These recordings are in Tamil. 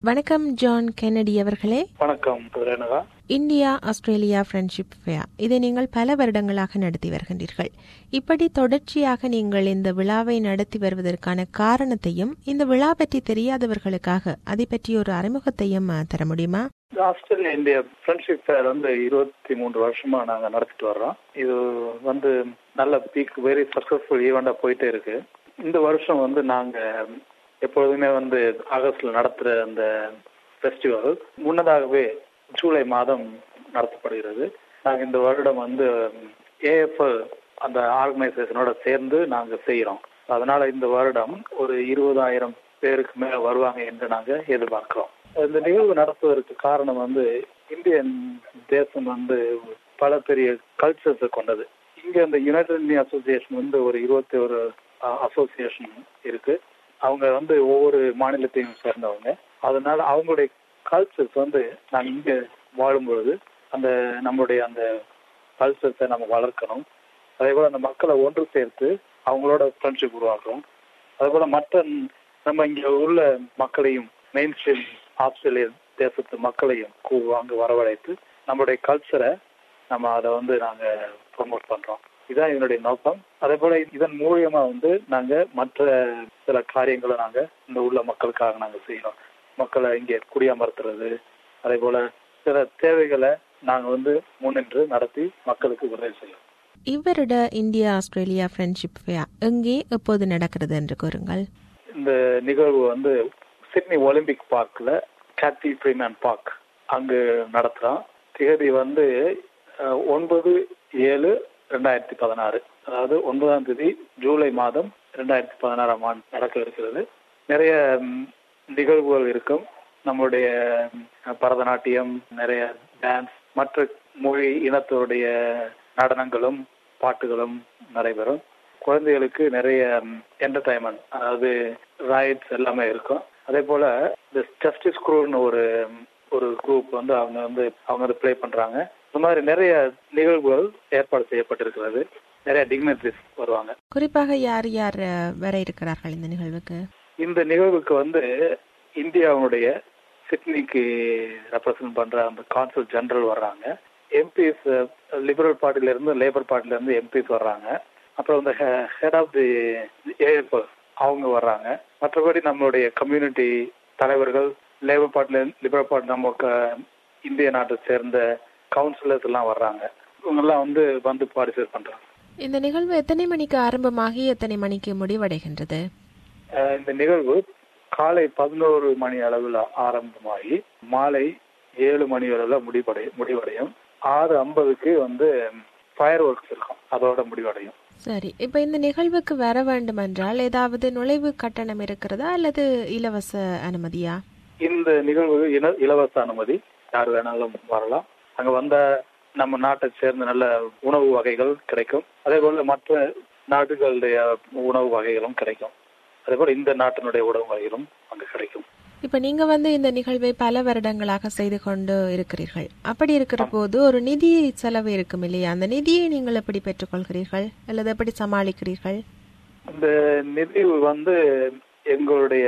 வணக்கம் ஜான் கென்னடி அவர்களே வணக்கம் Renuka India Australia friendship fair இதை நீங்கள் பல வருடங்களாக நடத்தி வருகின்றீர்கள் இப்படி தொடர்ச்சியாக நீங்கள் இந்த விழாவை நடத்தி வருவதற்கான காரணத்தையும் இந்த விழா பற்றி தெரியாதவர்களுக்காக அதை பற்றி ஒரு அறிமுகத்தையும் அஹ், தர முடியுமா ஆஸ்திரேலியா இந்தியா ஃப்ரெண்ட்ஷிப் ஃபேர் வந்து இருபத்தி மூன்று வருஷமா நாங்க நடத்திட்டு வர்றோம் இது வந்து நல்ல பீக் வெரி சக்சஸ்ஃபுல் ஈவெண்டா போயிட்டே இருக்கு இந்த வருஷம் வந்து நாங்க எப்பொழுதுமே வந்து ஆகஸ்ட்ல நடத்துற அந்த ஃபெஸ்டிவல் முன்னதாகவே ஜூலை மாதம் நடத்தப்படுகிறது நாங்க இந்த வருடம் வந்து ஏஎஃப்எல் அந்த ஆர்கனைசேஷனோட சேர்ந்து நாங்க செய்யறோம் அதனால இந்த வருடம் ஒரு இருபதாயிரம் பேருக்கு மேல வருவாங்க என்று நாங்க எதிர்பார்க்கிறோம் இந்த நிகழ்வு நடத்துவதற்கு காரணம் வந்து இந்தியன் தேசம் வந்து பல பெரிய கல்ச்சர்ஸ் கொண்டது இங்க இந்த யுனைடெட் இந்தியா அசோசியேஷன் வந்து ஒரு இருபத்தி ஒரு அசோசியேஷன் இருக்கு அவங்க வந்து ஒவ்வொரு மாநிலத்தையும் சேர்ந்தவங்க அதனால அவங்களுடைய கல்ச்சர்ஸ் வந்து நாங்க இங்க வாழும் பொழுது அந்த நம்மளுடைய அந்த கல்ச்சர்ஸை நம்ம வளர்க்கணும் அதே போல அந்த மக்களை ஒன்று சேர்த்து அவங்களோட ஃப்ரெண்ட்ஷிப் உருவாக்குறோம் அதே போல மற்ற நம்ம இங்க உள்ள மக்களையும் மெயின் ஸ்ட்ரீம் ஆஸ்திரேலிய தேசத்து மக்களையும் கூ- அங்கு வரவழைத்து நம்மளுடைய கல்ச்சரை நம்ம அதை வந்து நாங்க ப்ரொமோட் பண்றோம் இதான் இதனுடைய நோக்கம் அதே போல இதன் மூலியமா வந்து நாங்க மற்ற சில காரியங்களை நாங்க இந்த உள்ள மக்களுக்காக நாங்க செய்யறோம் மக்களை இங்கே குடியமர்த்துறது அதே போல சில தேவைகளை நாங்க வந்து முன்னின்று நடத்தி மக்களுக்கு உதவி செய்யறோம் இவ்வருட இந்தியா ஆஸ்திரேலியா ஃப்ரெண்ட்ஷிப் ஃபேர் எங்கே எப்போது நடக்கிறது என்று கூறுங்கள் இந்த நிகழ்வு வந்து சிட்னி ஒலிம்பிக் பார்க்ல கேத்தி ஃப்ரீமேன் பார்க் அங்கு நடத்துறோம் திகதி வந்து அஹ், ஒன்பது ஏழு ரெண்டாயிரத்தி பதினாறு அதாவது ஒன்பதாம் தேதி ஜூலை மாதம் ரெண்டாயிரத்தி பதினாறாம் ஆண்டு நடக்க இருக்கிறது நிறைய ம், நிகழ்வுகள் இருக்கும் நம்முடைய ம், பரதநாட்டியம் நிறைய டான்ஸ் மற்ற மொழி இனத்தோடைய நடனங்களும் பாட்டுகளும் நடைபெறும் குழந்தைகளுக்கு நிறைய என்டர்டைன்மெண்ட் அதாவது ரைட்ஸ் எல்லாமே இருக்கும் அதே போல இந்த ஜஸ்டிஸ் குரூன்னு ஒரு ஒரு குரூப் வந்து அவங்க வந்து அவங்க வந்து ப்ளே பண்றாங்க இந்த மாதிரி நிறைய நிகழ்வுகள் ஏற்பாடு செய்யப்பட்டிருக்கிறது நிறைய டிக்னரிஸ் வருவாங்க குறிப்பாக யார் யார் அஹ், வர இருக்கிறார்கள் இந்த நிகழ்வுக்கு இந்த நிகழ்வுக்கு வந்து இந்தியாவுடைய சிட்னிக்கு ரெப்ரசன்ட் பண்ற அந்த கான்சல் ஜெனரல் வர்றாங்க எம்பிஸ் லிபரல் பார்ட்டில இருந்து லேபர் பார்ட்டில இருந்து எம்பிஸ் வர்றாங்க அப்புறம் இந்த ஹெட் ஆஃப் தி ஏஎஃப் அவங்க வர்றாங்க மற்றபடி நம்மளுடைய கம்யூனிட்டி தலைவர்கள் லேபர் பார்ட்டில லிபரல் பார்ட்டி நம்ம க- இந்திய நாட்டை சேர்ந்த கவுன்சிலர்ஸ் எல்லாம் வர்றாங்க இவங்கெல்லாம் வந்து வந்து பார்ட்டிசிபேட் பண்றாங்க இந்த நிகழ்வு எத்தனை மணிக்கு ஆரம்பமாகி எத்தனை மணிக்கு முடிவடைகின்றது அஹ் இந்த நிகழ்வு காலை பதினோரு மணி அளவில் ஆரம்பமாகி மாலை ஏழு மணி அளவில் முடிவடை முடிவடையும் ஆறு ஐம்பதுக்கு வந்து ஃபயர் ஒர்க்ஸ் இருக்கும் அதோட முடிவடையும் சரி இப்ப இந்த நிகழ்வுக்கு வர வேண்டுமென்றால் ஏதாவது நுழைவு கட்டணம் இருக்கிறதா அல்லது இலவச அனுமதியா இந்த நிகழ்வு இன- இலவச அனுமதி யார் வேணாலும் வரலாம் அங்க வந்த நம்ம நாட்டை சேர்ந்த நல்ல உணவு வகைகள் கிடைக்கும் அதே போல மற்ற நாடுகளுடைய உணவு வகைகளும் கிடைக்கும் அதே போல இந்த நாட்டினுடைய உணவு வகைகளும் அங்க கிடைக்கும் இப்ப நீங்க வந்து இந்த நிகழ்வை பல வருடங்களாக செய்து கொண்டு இருக்கிறீர்கள் அப்படி இருக்கிற போது ஒரு நிதி செலவு இருக்கும் இல்லையா அந்த நிதியை நீங்கள் எப்படி பெற்றுக்கொள்கிறீர்கள் அல்லது எப்படி சமாளிக்கிறீர்கள் இந்த நிதி வந்து எங்களுடைய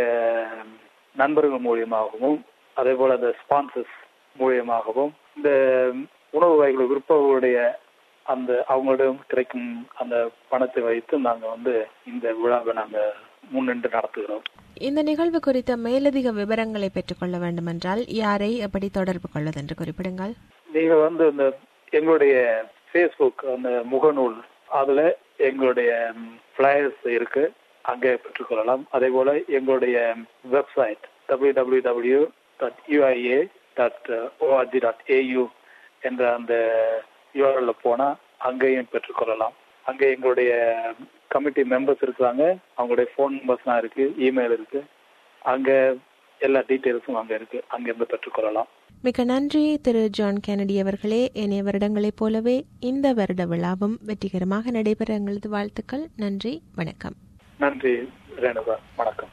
நண்பர்கள் மூலியமாகவும் அதே போல அந்த ஸ்பான்சர்ஸ் மூலியமாகவும் இந்த உணவு வகைகள் விற்பவர்களுடைய அந்த அவங்களிடம் கிடைக்கும் அந்த பணத்தை வைத்து நாங்க வந்து இந்த விழாவை நாங்க முன்னின்று நடத்துகிறோம் இந்த நிகழ்வு குறித்த மேலதிக விவரங்களை பெற்றுக்கொள்ள வேண்டுமென்றால் யாரை எப்படி தொடர்பு கொள்வதென்று குறிப்பிடுங்கள் நீங்க வந்து இந்த எங்களுடைய ஃபேஸ்புக் அந்த முகநூல் அதுல எங்களுடைய ஃபிளையர்ஸ் இருக்கு அங்கே பெற்றுக்கொள்ளலாம் அதே போல எங்களுடைய website W W W dot UIA dot ORG dot AU என்ற அந்த யூஆர்எல்ல போனா அங்கேயும் பெற்றுக்கொள்ளலாம் அங்கே எங்களுடைய கமிட்டி மெம்பர்ஸ் இருக்கிறாங்க அவங்களுடைய ஃபோன் நம்பர்ஸ்லாம் இருக்கு இமெயில் இருக்கு அங்க எல்லா டீட்டெயில்ஸும் அங்க இருக்கு அங்கிருந்து பெற்றுக்கொள்ளலாம் மிக்க நன்றி திரு ஜான் கெனடி அவர்களே ஏனைய வருடங்களைப் போலவே இந்த வருட விழாவும் வெற்றிகரமாக நடைபெற எங்களது வாழ்த்துக்கள் நன்றி வணக்கம் நன்றி ரேணுகா வணக்கம்